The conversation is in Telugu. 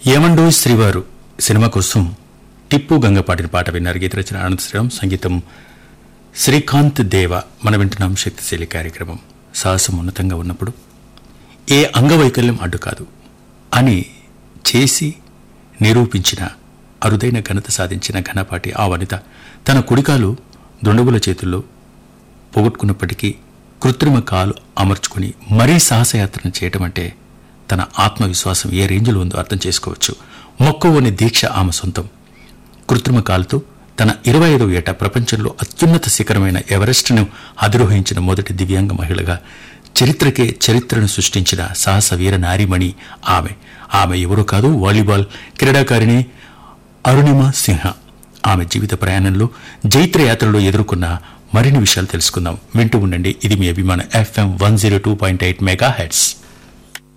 ఏమండో శ్రీవారు సినిమా కోసం టిప్పు గంగ పాడిన పాట విన్నారు గీత రచన అనంత శ్రీరామ్ సంగీతం శ్రీకాంత్ దేవ మన వింటున్నాం శక్తిశైలి కార్యక్రమం సాహసం ఉన్నతంగా ఉన్నప్పుడు ఏ అంగవైకల్యం అడ్డు కాదు అని చేసి నిరూపించిన అరుదైన ఘనత సాధించిన ఘనపాటి ఆ వనిత తన కుడికాలు దుండగుల చేతుల్లో పోగొట్టుకున్నప్పటికీ కృత్రిమ కాలు అమర్చుకుని మరీ సాహసయాత్రను చేయటం అంటే తన ఆత్మవిశ్వాసం ఏ రేంజ్లో ఉందో అర్థం చేసుకోవచ్చు మొక్కవోని దీక్ష ఆమె సొంతం కృత్రిమ కాలుతో తన ఇరవై ఐదవ ఏట ప్రపంచంలో అత్యున్నత శిఖరమైన ఎవరెస్ట్ను అధిరోహించిన మొదటి దివ్యాంగ మహిళగా చరిత్రకే చరిత్రను సృష్టించిన సాహస వీర నారిమణి ఆమె ఆమె ఎవరో కాదు వాలీబాల్ క్రీడాకారిణి అరుణిమ సింహ ఆమె జీవిత ప్రయాణంలో జైత్ర యాత్రలో ఎదుర్కొన్న మరిన్ని విషయాలు తెలుసుకుందాం వింటూ ఉండండి ఇది మీ అభిమాన FM one zero two point eight mega heads